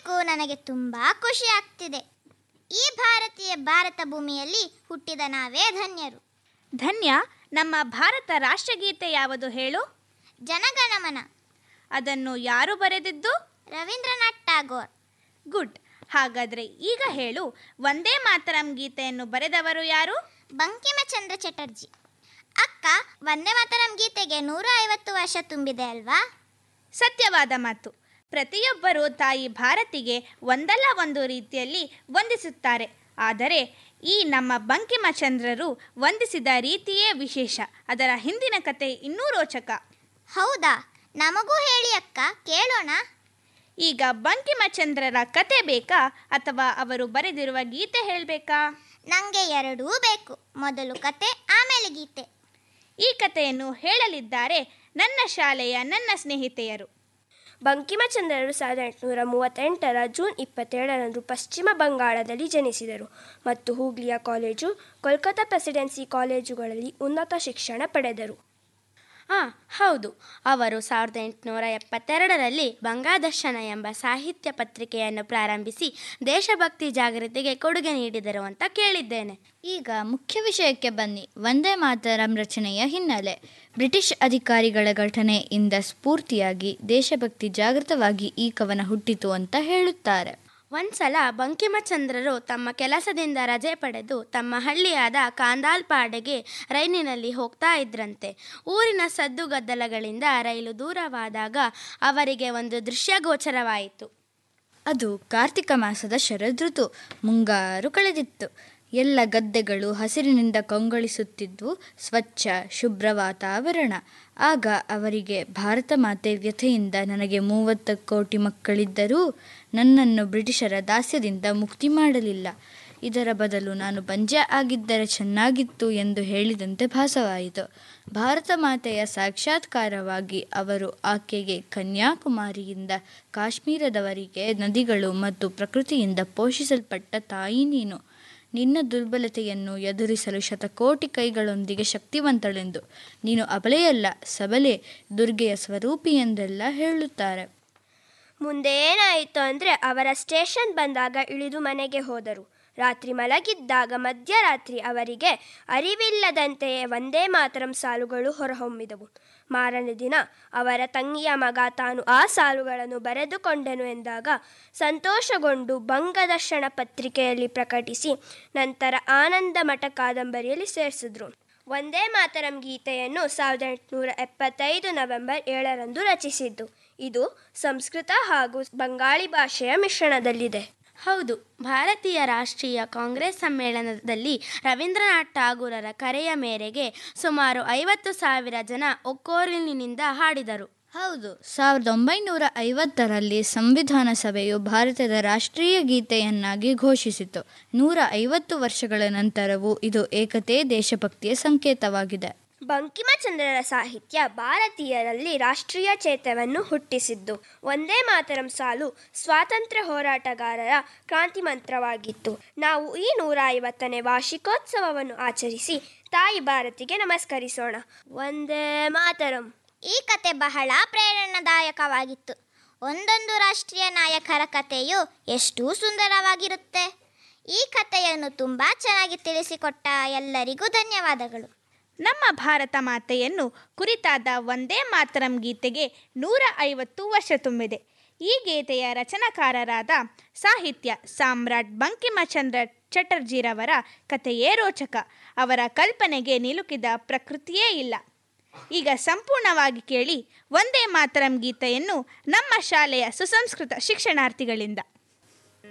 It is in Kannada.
ನಿಜಕ್ಕೂ ನನಗೆ ತುಂಬ ಖುಷಿ ಆಗ್ತಿದೆ ಈ ಭಾರತೀಯ ಭಾರತ ಭೂಮಿಯಲ್ಲಿ ಹುಟ್ಟಿದ ನಾವೇ ಧನ್ಯರು ಧನ್ಯ ನಮ್ಮ ಭಾರತ ರಾಷ್ಟ್ರಗೀತೆ ಯಾವುದು ಹೇಳು ಜನಗಣಮನ ಅದನ್ನು ಯಾರು ಬರೆದಿದ್ದು ರವೀಂದ್ರನಾಥ್ ಟಾಗೋರ್ ಗುಡ್ ಹಾಗಾದರೆ ಈಗ ಹೇಳು ಒಂದೇ ಮಾತರಂ ಗೀತೆಯನ್ನು ಬರೆದವರು ಯಾರು ಬಂಕಿಮಚಂದ್ರ ಚಟರ್ಜಿ ಅಕ್ಕ ವಂದೇ ಮಾತರಂ ಗೀತೆಗೆ ನೂರ ಐವತ್ತು ವರ್ಷ ತುಂಬಿದೆ ಅಲ್ವಾ ಸತ್ಯವಾದ ಮಾತು ಪ್ರತಿಯೊಬ್ಬರೂ ತಾಯಿ ಭಾರತಿಗೆ ಒಂದಲ್ಲ ಒಂದು ರೀತಿಯಲ್ಲಿ ವಂದಿಸುತ್ತಾರೆ ಆದರೆ ಈ ನಮ್ಮ ಬಂಕಿಮಚಂದ್ರರು ವಂದಿಸಿದ ರೀತಿಯೇ ವಿಶೇಷ ಅದರ ಹಿಂದಿನ ಕತೆ ಇನ್ನೂ ರೋಚಕ ಹೌದಾ ನಮಗೂ ಹೇಳಿ ಅಕ್ಕ ಕೇಳೋಣ ಈಗ ಬಂಕಿಮಚಂದ್ರರ ಕತೆ ಬೇಕಾ ಅಥವಾ ಅವರು ಬರೆದಿರುವ ಗೀತೆ ಹೇಳಬೇಕಾ ನನಗೆ ಎರಡೂ ಬೇಕು ಮೊದಲು ಕತೆ ಆಮೇಲೆ ಗೀತೆ ಈ ಕಥೆಯನ್ನು ಹೇಳಲಿದ್ದಾರೆ ನನ್ನ ಶಾಲೆಯ ನನ್ನ ಸ್ನೇಹಿತೆಯರು ಬಂಕಿಮಚಂದ್ರರು ಸಾವಿರದ ಎಂಟುನೂರ ಮೂವತ್ತೆಂಟರ ಜೂನ್ ಇಪ್ಪತ್ತೇಳರಂದು ಪಶ್ಚಿಮ ಬಂಗಾಳದಲ್ಲಿ ಜನಿಸಿದರು ಮತ್ತು ಹೂಗ್ಲಿಯ ಕಾಲೇಜು ಕೋಲ್ಕತ್ತಾ ಪ್ರೆಸಿಡೆನ್ಸಿ ಕಾಲೇಜುಗಳಲ್ಲಿ ಉನ್ನತ ಶಿಕ್ಷಣ ಪಡೆದರು ಹಾಂ ಹೌದು ಅವರು ಸಾವಿರದ ಎಂಟುನೂರ ಎಪ್ಪತ್ತೆರಡರಲ್ಲಿ ಬಂಗಾದರ್ಶನ ಎಂಬ ಸಾಹಿತ್ಯ ಪತ್ರಿಕೆಯನ್ನು ಪ್ರಾರಂಭಿಸಿ ದೇಶಭಕ್ತಿ ಜಾಗೃತಿಗೆ ಕೊಡುಗೆ ನೀಡಿದರು ಅಂತ ಕೇಳಿದ್ದೇನೆ ಈಗ ಮುಖ್ಯ ವಿಷಯಕ್ಕೆ ಬನ್ನಿ ವಂದೇ ಮಾತರಂ ರಚನೆಯ ಹಿನ್ನೆಲೆ ಬ್ರಿಟಿಷ್ ಅಧಿಕಾರಿಗಳ ಘಟನೆಯಿಂದ ಸ್ಫೂರ್ತಿಯಾಗಿ ದೇಶಭಕ್ತಿ ಜಾಗೃತವಾಗಿ ಈ ಕವನ ಹುಟ್ಟಿತು ಅಂತ ಹೇಳುತ್ತಾರೆ ಒಂದ್ಸಲ ಬಂಕಿಮಚಂದ್ರರು ತಮ್ಮ ಕೆಲಸದಿಂದ ರಜೆ ಪಡೆದು ತಮ್ಮ ಹಳ್ಳಿಯಾದ ಕಾಂದಾಲ್ಪಾಡೆಗೆ ರೈಲಿನಲ್ಲಿ ಹೋಗ್ತಾ ಇದ್ರಂತೆ ಊರಿನ ಸದ್ದುಗದ್ದಲಗಳಿಂದ ರೈಲು ದೂರವಾದಾಗ ಅವರಿಗೆ ಒಂದು ದೃಶ್ಯ ಗೋಚರವಾಯಿತು ಅದು ಕಾರ್ತಿಕ ಮಾಸದ ಶರದೃತು ಮುಂಗಾರು ಕಳೆದಿತ್ತು ಎಲ್ಲ ಗದ್ದೆಗಳು ಹಸಿರಿನಿಂದ ಕಂಗೊಳಿಸುತ್ತಿದ್ವು ಸ್ವಚ್ಛ ಶುಭ್ರ ವಾತಾವರಣ ಆಗ ಅವರಿಗೆ ಭಾರತ ಮಾತೆ ವ್ಯಥೆಯಿಂದ ನನಗೆ ಮೂವತ್ತು ಕೋಟಿ ಮಕ್ಕಳಿದ್ದರೂ ನನ್ನನ್ನು ಬ್ರಿಟಿಷರ ದಾಸ್ಯದಿಂದ ಮುಕ್ತಿ ಮಾಡಲಿಲ್ಲ ಇದರ ಬದಲು ನಾನು ಬಂಜೆ ಆಗಿದ್ದರೆ ಚೆನ್ನಾಗಿತ್ತು ಎಂದು ಹೇಳಿದಂತೆ ಭಾಸವಾಯಿತು ಭಾರತ ಮಾತೆಯ ಸಾಕ್ಷಾತ್ಕಾರವಾಗಿ ಅವರು ಆಕೆಗೆ ಕನ್ಯಾಕುಮಾರಿಯಿಂದ ಕಾಶ್ಮೀರದವರೆಗೆ ನದಿಗಳು ಮತ್ತು ಪ್ರಕೃತಿಯಿಂದ ಪೋಷಿಸಲ್ಪಟ್ಟ ತಾಯಿ ನೀನು ನಿನ್ನ ದುರ್ಬಲತೆಯನ್ನು ಎದುರಿಸಲು ಶತಕೋಟಿ ಕೈಗಳೊಂದಿಗೆ ಶಕ್ತಿವಂತಳೆಂದು ನೀನು ಅಬಲೆಯಲ್ಲ ಸಬಲೆ ದುರ್ಗೆಯ ಸ್ವರೂಪಿ ಎಂದೆಲ್ಲ ಹೇಳುತ್ತಾರೆ ಮುಂದೆ ಏನಾಯಿತು ಅಂದರೆ ಅವರ ಸ್ಟೇಷನ್ ಬಂದಾಗ ಇಳಿದು ಮನೆಗೆ ಹೋದರು ರಾತ್ರಿ ಮಲಗಿದ್ದಾಗ ಮಧ್ಯರಾತ್ರಿ ಅವರಿಗೆ ಅರಿವಿಲ್ಲದಂತೆಯೇ ಒಂದೇ ಮಾತರಂ ಸಾಲುಗಳು ಹೊರಹೊಮ್ಮಿದವು ಮಾರನೇ ದಿನ ಅವರ ತಂಗಿಯ ಮಗ ತಾನು ಆ ಸಾಲುಗಳನ್ನು ಬರೆದುಕೊಂಡೆನು ಎಂದಾಗ ಸಂತೋಷಗೊಂಡು ಬಂಗದರ್ಶನ ಪತ್ರಿಕೆಯಲ್ಲಿ ಪ್ರಕಟಿಸಿ ನಂತರ ಆನಂದ ಮಠ ಕಾದಂಬರಿಯಲ್ಲಿ ಸೇರಿಸಿದ್ರು ಒಂದೇ ಮಾತರಂ ಗೀತೆಯನ್ನು ಸಾವಿರದ ಎಂಟುನೂರ ಎಪ್ಪತ್ತೈದು ನವೆಂಬರ್ ಏಳರಂದು ರಚಿಸಿದ್ದು ಇದು ಸಂಸ್ಕೃತ ಹಾಗೂ ಬಂಗಾಳಿ ಭಾಷೆಯ ಮಿಶ್ರಣದಲ್ಲಿದೆ ಹೌದು ಭಾರತೀಯ ರಾಷ್ಟ್ರೀಯ ಕಾಂಗ್ರೆಸ್ ಸಮ್ಮೇಳನದಲ್ಲಿ ರವೀಂದ್ರನಾಥ್ ಠಾಗೂರರ ಕರೆಯ ಮೇರೆಗೆ ಸುಮಾರು ಐವತ್ತು ಸಾವಿರ ಜನ ಒಕ್ಕೋರಿಲಿನಿಂದ ಹಾಡಿದರು ಹೌದು ಸಾವಿರದ ಒಂಬೈನೂರ ಐವತ್ತರಲ್ಲಿ ಸಂವಿಧಾನ ಸಭೆಯು ಭಾರತದ ರಾಷ್ಟ್ರೀಯ ಗೀತೆಯನ್ನಾಗಿ ಘೋಷಿಸಿತು ನೂರ ಐವತ್ತು ವರ್ಷಗಳ ನಂತರವೂ ಇದು ಏಕತೆ ದೇಶಭಕ್ತಿಯ ಸಂಕೇತವಾಗಿದೆ ಬಂಕಿಮಚಂದ್ರರ ಸಾಹಿತ್ಯ ಭಾರತೀಯರಲ್ಲಿ ರಾಷ್ಟ್ರೀಯ ಚೇತವನ್ನು ಹುಟ್ಟಿಸಿದ್ದು ಒಂದೇ ಮಾತರಂ ಸಾಲು ಸ್ವಾತಂತ್ರ್ಯ ಹೋರಾಟಗಾರರ ಕ್ರಾಂತಿ ಮಂತ್ರವಾಗಿತ್ತು ನಾವು ಈ ನೂರ ಐವತ್ತನೇ ವಾರ್ಷಿಕೋತ್ಸವವನ್ನು ಆಚರಿಸಿ ತಾಯಿ ಭಾರತಿಗೆ ನಮಸ್ಕರಿಸೋಣ ಒಂದೇ ಮಾತರಂ ಈ ಕತೆ ಬಹಳ ಪ್ರೇರಣಾದಾಯಕವಾಗಿತ್ತು ಒಂದೊಂದು ರಾಷ್ಟ್ರೀಯ ನಾಯಕರ ಕಥೆಯು ಎಷ್ಟು ಸುಂದರವಾಗಿರುತ್ತೆ ಈ ಕಥೆಯನ್ನು ತುಂಬ ಚೆನ್ನಾಗಿ ತಿಳಿಸಿಕೊಟ್ಟ ಎಲ್ಲರಿಗೂ ಧನ್ಯವಾದಗಳು ನಮ್ಮ ಭಾರತ ಮಾತೆಯನ್ನು ಕುರಿತಾದ ಒಂದೇ ಮಾತರಂ ಗೀತೆಗೆ ನೂರ ಐವತ್ತು ವರ್ಷ ತುಂಬಿದೆ ಈ ಗೀತೆಯ ರಚನಾಕಾರರಾದ ಸಾಹಿತ್ಯ ಸಾಮ್ರಾಟ್ ಬಂಕಿಮಚಂದ್ರ ಚಟರ್ಜಿರವರ ಕಥೆಯೇ ರೋಚಕ ಅವರ ಕಲ್ಪನೆಗೆ ನಿಲುಕಿದ ಪ್ರಕೃತಿಯೇ ಇಲ್ಲ ಈಗ ಸಂಪೂರ್ಣವಾಗಿ ಕೇಳಿ ಒಂದೇ ಮಾತರಂ ಗೀತೆಯನ್ನು ನಮ್ಮ ಶಾಲೆಯ ಸುಸಂಸ್ಕೃತ ಶಿಕ್ಷಣಾರ್ಥಿಗಳಿಂದ